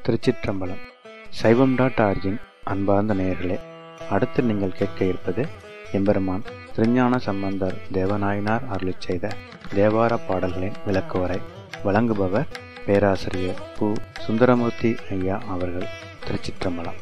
திருச்சிற்றம்பலம் சைவம் dot origin அன்பார்ந்த நேயர்களே அடுத்து நீங்கள் கேட்க இருப்பது எம்பெருமான் திருஞான சம்பந்தர் தேவநாயனார் அருளிச் செய்த தேவார பாடல்களின் விளக்குவரை வழங்குபவர் பேராசிரியர் பு சுந்தரமூர்த்தி ஐயா அவர்கள் திருச்சிற்றம்பலம்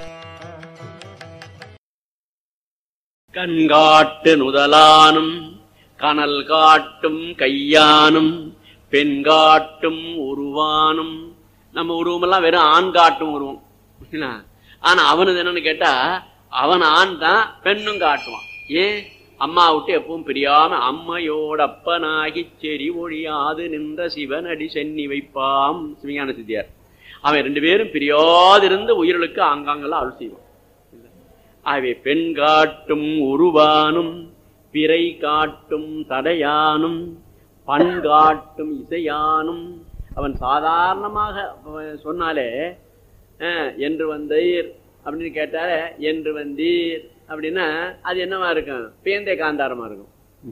கண்காட்டு நுதலானும் கனல் காட்டும் கையானும் பெண் காட்டும் உருவானும் நம்ம உருவமெல்லாம் வெறும் ஆண் காட்டும் உருவம் என்ன? ஆனா அவனது என்னன்னு கேட்டா அவன் ஆண் தான் பெண்ணும் காட்டுவான் ஏன் அம்மா விட்டு எப்பவும் பிரியாம அம்மையோட அப்பனாகி செறி ஒழியாது நின்ற சிவனடி சென்னி வைப்பாம் சிவஞான சித்தியார் அவன் ரெண்டு பேரும் பிரியாதிருந்து உயிர்களுக்கு ஆங்காங்கெல்லாம் அருள் செய்வான் ஆகவே பெண் காட்டும் உருவானும் பிறை காட்டும் தடையானும் பண் காட்டும் இசையானும் அவன் சாதாரணமாக அவன் சொன்னாலே அஹ், என்று வந்தீர் அப்படின்னு கேட்டாலே என்று வந்தீர் அப்படின்னா அது என்னவா இருக்கும் பேந்தே காந்தாரமா இருக்கும்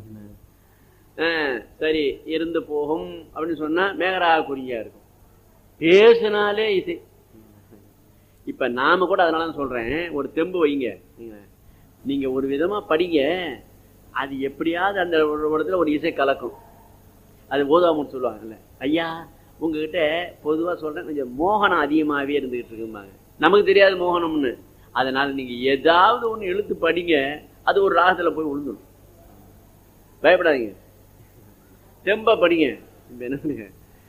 அஹ், சரி இருந்து போகும் அப்படின்னு சொன்னா மேகராக குறியா இருக்கும் பேசினாலே இசை இப்ப நாம கூட அதனால தான் சொல்றேன் ஒரு தெம்பு வைங்க நீங்க- நீங்க ஒரு விதமா படிங்க அது எப்படியாவது அந்த ஒரு இடத்துல ஒரு இசை கலக்கும் அது போதாமுன்னு சொல்லுவாங்கல்ல ஐயா உங்ககிட்ட பொதுவா சொல்றேன் கொஞ்சம் மோகனம் அதிகமாவே இருந்துகிட்டு இருக்கும்பாங்க நமக்கு தெரியாது மோகனம்னு அதனால நீங்க ஏதாவது ஒண்ணு இழுத்து படிங்க அது ஒரு ராகத்துல போய் விழுந்துடும் பயப்படாதீங்க தெம்பா படிங்க இப்ப என்ன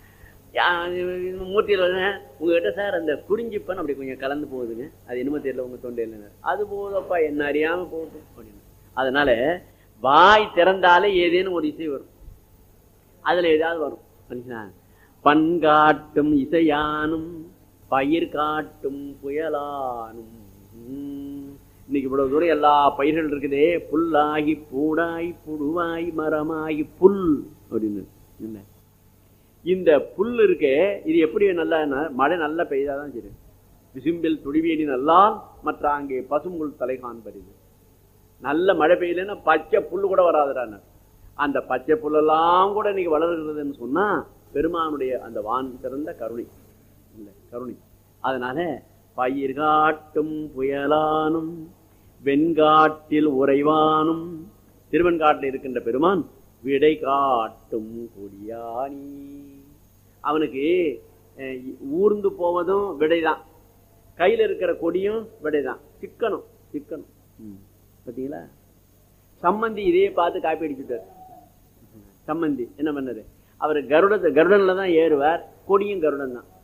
மூர்த்தியில் வந்து உங்ககிட்ட சார் அந்த குறிஞ்சிப்பன் அப்படி கொஞ்சம் கலந்து போகுதுங்க அது என்னமோ தெரியல உங்க தொண்டையில் அது போதப்பா என்ன அறியாம போகட்டும் அப்படின்னு அதனால வாய் திறந்தாலே ஏதேனும் ஒரு இசை வரும் அதுல ஏதாவது வரும் சரிங்களா? பண் காட்டும் இசையானும் பயிர் காட்டும் புயலானும் உம். இன்னைக்கு இவ்வளவு தூரம் எல்லா பயிர்கள் இருக்குதே புல்லாகி பூடாய் புழுவாய் மரமாகி புல் அப்படின்னு என்ன இந்த புல் இருக்கே இது எப்படி நல்லா மழை நல்லா பெய்தாதான் சரி விசும்பில் துடிவேணி நல்லால் மற்ற அங்கே பசும்புல் தலை காண்பறிது நல்ல மழை பெய்யலன்னா பச்சை புல்லு கூட வராதுடான்னு அந்த பச்சை புல்லெல்லாம் கூட இன்னைக்கு வளர்கிறதுன்னு சொன்னா பெருமானுடைய அந்த வான் சிறந்த கருணை இல்லை கருணை அதனால பயிர் காட்டும் புயலானும் வெண்காட்டில் உறைவானும் திருவெண்காட்டில் இருக்கின்ற பெருமான் விடை காட்டும் கொடியானி அவனுக்கு அஹ், ஊர்ந்து போவதும் விடைதான் கையில இருக்கிற கொடியும் விடைதான் சிக்கணும் சிக்கணும் ம். பாத்தீங்களா சம்மந்தி இதே பார்த்து காப்பி அடிச்சுட்டார் சம்மந்தி என்ன பண்ணது அவர் கருடத்தை கருடன்ல தான் ஏறுவார் கொடியும் கருடன் தான்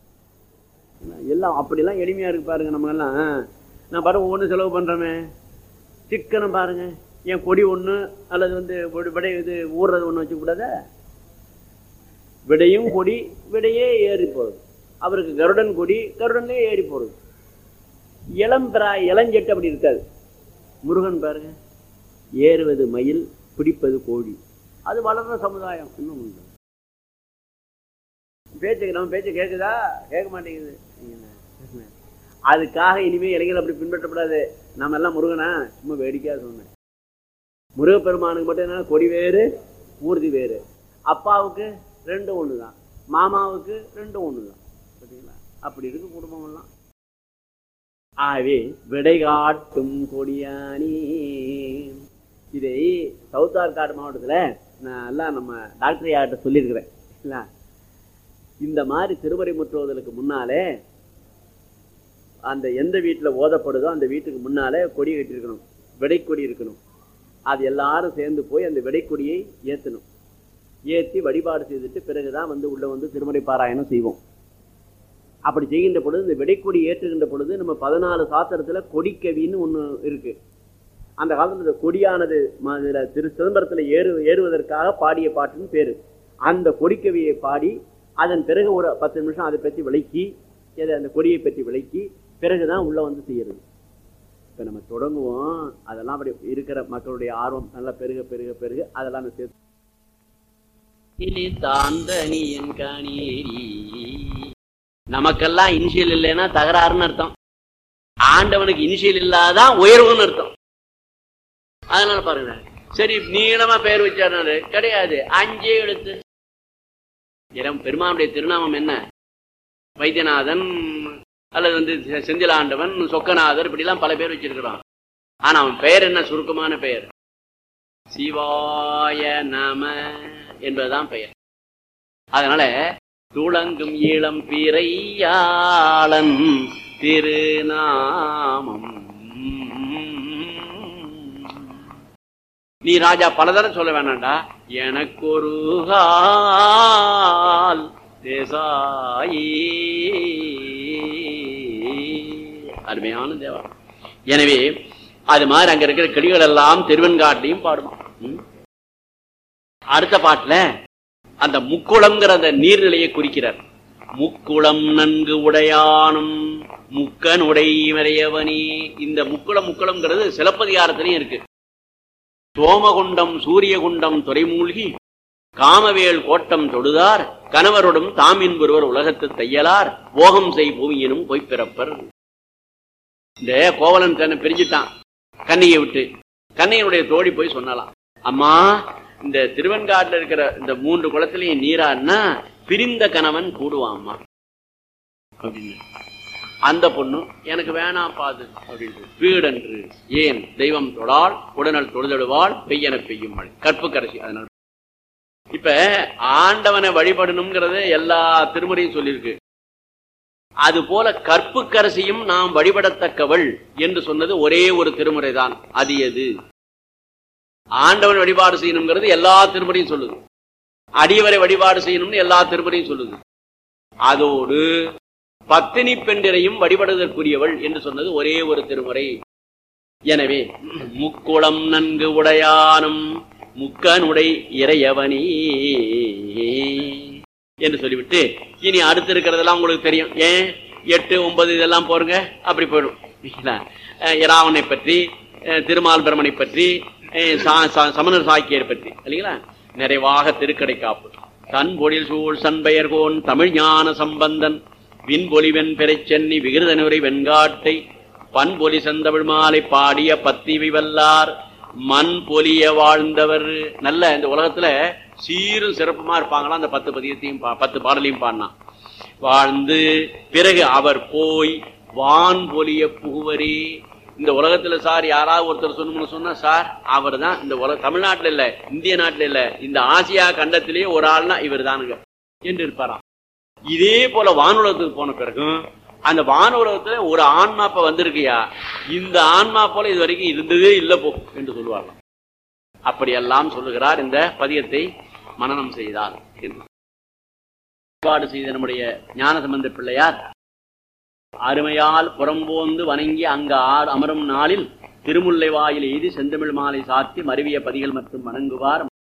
எல்லாம் அப்படிலாம் எளிமையா இருக்கு பாருங்க நம்ம எல்லாம் நான் பாருங்க ஒவ்வொன்றும் செலவு பண்றோமே சிக்கனம் பாருங்க என் கொடி ஒண்ணு அல்லது வந்து விட- விடை இது ஊறுறது ஒண்ணு வச்சுக்க கூடாதா விடையும் கொடி விடையே ஏறி போறது அவருக்கு கருடன் கொடி கருடன்லயே ஏறி போறது இளம் பிராய் இளஞ்செட்டு அப்படி இருக்காது முருகன் பாருங்க ஏறுவது மயில் பிடிப்பது கோழி அது வளர்ற சமுதாயம் இன்னும் உண்டு பேச்சு நம்ம பேச்சு கேட்குதா கேட்க மாட்டேங்குது அதுக்காக இனிமே இளைஞர்கள் அப்படி பின்பற்றப்படாது நம்ம எல்லாம் முருகனா சும்மா வேடிக்கையா சொன்னேன் முருகப்பெருமானுக்கு மட்டும் என்ன கொடி வேறு ஊர்தி வேறு அப்பாவுக்கு ரெண்டும் ஒன்று தான் மாமாவுக்கு ரெண்டும் ஒன்று தான் பார்த்தீங்களா அப்படி இருக்கு குடும்பம் எல்லாம் ஆகவே விடை காட்டும் கொடியானி இதை சவுத் ஆர்காடு மாவட்டத்தில் நான் எல்லாம் நம்ம டாக்டர் யார்கிட்ட சொல்லியிருக்கிறேன் இல்ல இந்த மாதிரி திருமறை முற்றுவதற்கு முன்னாலே அந்த எந்த வீட்டில் ஓதப்படுதோ அந்த வீட்டுக்கு முன்னாலே கொடி கட்டியிருக்கணும் விடைக்கொடி இருக்கணும் அது எல்லாரும் சேர்ந்து போய் அந்த விடைக்கொடியை ஏற்றணும் ஏற்றி வழிபாடு செய்துட்டு பிறகுதான் வந்து உள்ள வந்து திருமறை பாராயணம் செய்வோம் அப்படி செய்கின்ற பொழுது இந்த விடைக்கொடி ஏற்றுகின்ற பொழுது நம்ம பதினாலு சாத்திரத்துல கொடிக்கவின்னு ஒண்ணு இருக்கு அந்த காலத்துல இந்த கொடியானது ம- இதுல திரு சிதம்பரத்துல ஏறு ஏறுவதற்காக பாடிய பாட்டுன்னு பேரு அந்த கொடிக்கவியை பாடி அதன் பிறகு ஒரு பத்து நிமிஷம் அதை பற்றி விளக்கி எதை அந்த கொடியை பற்றி விளக்கி பிறகுதான் உள்ள வந்து செய்யறது இப்ப நம்ம தொடங்குவோம் அதெல்லாம் அப்படி இருக்கிற மக்களுடைய ஆர்வம் நல்லா பெருக பெருக பெருக அதெல்லாம் நம்ம சேர்த்து இனி தாந்தனியன் காணீரி நமக்கெல்லாம் இனிஷியல் இல்லைன்னா தகராறுன்னு அர்த்தம் ஆண்டவனுக்கு இனிஷியல் இல்லாதான் உயர்வுன்னு அர்த்தம் அதனால பாருங்க சரி நீளமா பெயர் வச்சாரு கிடையாது அஞ்சே எழுத்து இடம் பெருமானுடைய திருநாமம் என்ன வைத்தியநாதன் அல்லது வந்து செ- செந்திலாண்டவன் சொக்கநாதர் இப்படிலாம் பல பேர் வச்சிருக்கிறான் ஆனா அவன் பெயர் என்ன சுருக்கமான பெயர் சிவாய நம என்பதுதான் பெயர் அதனால துளங்கும் இளம் பிறையாளன் திருநாமம் நீ ராஜா பலதரம் சொல்ல வேணாம்டா எனக்கு ஒரு கால் தேசாயி அருமையான தேவா எனவே அது மாதிரி அங்க இருக்கிற கிளிகள் எல்லாம் திருவெண்காட்டையும் பாடுமா ம்? அடுத்த பாட்டுல அந்த முக்குளம்ங்கிற அந்த நீர்நிலையை குறிக்கிறார் முக்குளம் நன்கு உடையானும் முக்கன் உடையவனே இந்த முக்குளம் முக்குளம்ங்கிறது சிலப்பதிகாரத்திலையும் இருக்கு சோமகுண்டம் சூரியகுண்டம் துறைமூழ்கி காமவேல் கோட்டம் தொடுதார் கணவரோடும் தாமின் ஒருவர் உலகத்து தையலார் போகம் செய் பூமியினும் பொய்ப்பிறப்பர் இந்த கோவலன் தன்னை பிரிஞ்சுட்டான் கண்ணியை விட்டு கண்ணையனுடைய தோழி போய் சொன்னலாம் அம்மா இந்த திருவெண்காட்டுல இருக்கிற இந்த மூன்று குளத்திலையும் நீரான்னா பிரிந்த கணவன் கூடுவாம்மா அப்படின்னு அந்த பொண்ணு எனக்கு வேணாம் பாது அப்படின்னு வீடன்று ஏன் தெய்வம் தொடால் உடனல் தொழுதழுவாள் பெய்யன பெய்யும் மழை கற்பு கரைசி அதனால இப்ப ஆண்டவனை வழிபடணுங்கிறத எல்லா திருமுறையும் சொல்லியிருக்கு அது போல கற்புக்கரசியும் நாம் வழிபடத்தக்கவள் என்று சொன்னது ஒரே ஒரு திருமுறை தான் அது எது ஆண்டவன் வழிபாடு செய்யணுங்கிறது எல்லா திருமுறையும் சொல்லுது அடியவரை வழிபாடு செய்யணும்னு எல்லா திருமுறையும் சொல்லுது அதோடு பத்தினி பெண்டிரையும் வழிபடுவதற்குரியவள் என்று சொன்னது ஒரே ஒரு திருமுறை எனவே முக்குளம் நன்கு உடையானும் முக்கனுடை இறையவனே என்று சொல்லிவிட்டு இனி அடுத்து இருக்கிறதெல்லாம் உங்களுக்கு தெரியும் ஏன் எட்டு ஒன்பது இதெல்லாம் போருங்க அப்படி போயிடும் இல்லைங்களா? அஹ் இராவனை பற்றி அஹ் திருமால் பிரமனை பற்றி அஹ் சா- சா- சமணர் சாக்கியர் பற்றி இல்லைங்களா நிறைவாக திருக்கடை காப்பு தன் பொழில் சூழ் சண்பெயர்கோன் தமிழ் ஞான சம்பந்தன் விண்பொலிவென் பெறைச்சென்னி விகிருதனுரை வெண்காட்டை பண்பொலி செந்தமிழ் மாலை பாடிய பத்திவி வல்லார் மண் பொலிய வாழ்ந்தவர் நல்ல இந்த உலகத்துல சீரும் சிறப்புமா இருப்பாங்களா அந்த பத்து பதியத்தையும் பா- பத்து பாடலையும் பாடினான் வாழ்ந்து பிறகு அவர் போய் வான் பொலிய புகுவரே இந்த உலகத்துல சார் யாராவது ஒருத்தர் சொல்லணும்னு சொன்னா சார் அவர் தான் இந்த உலக தமிழ்நாட்டுல இல்ல இந்திய நாட்டுல இல்ல இந்த ஆசியா கண்டத்திலேயே ஒரு ஆள்னா இவர் தானுங்க என்று இருப்பாராம் இதே போல வானுலகத்துக்கு போன பிறகும் அந்த வானுலகத்துல ஒரு ஆன்மா இப்ப வந்திருக்கியா இந்த ஆன்மா போல இது வரைக்கும் இருந்ததே இல்ல போ என்று சொல்லுவார்கள் அப்படியெல்லாம் சொல்லுகிறார் இந்த பதியத்தை மனனம் செய்தார் என்று வழிபாடு செய்த நம்முடைய ஞானசம்பந்த பிள்ளையார் அருமையால் புறம்போந்து வணங்கி அங்கு ஆர் அமரும் நாளில் திருமுல்லை வாயில் எய்தி செந்தமிழ் மாலை சாத்தி மருவிய பதிகள் மற்றும் வணங்குவார்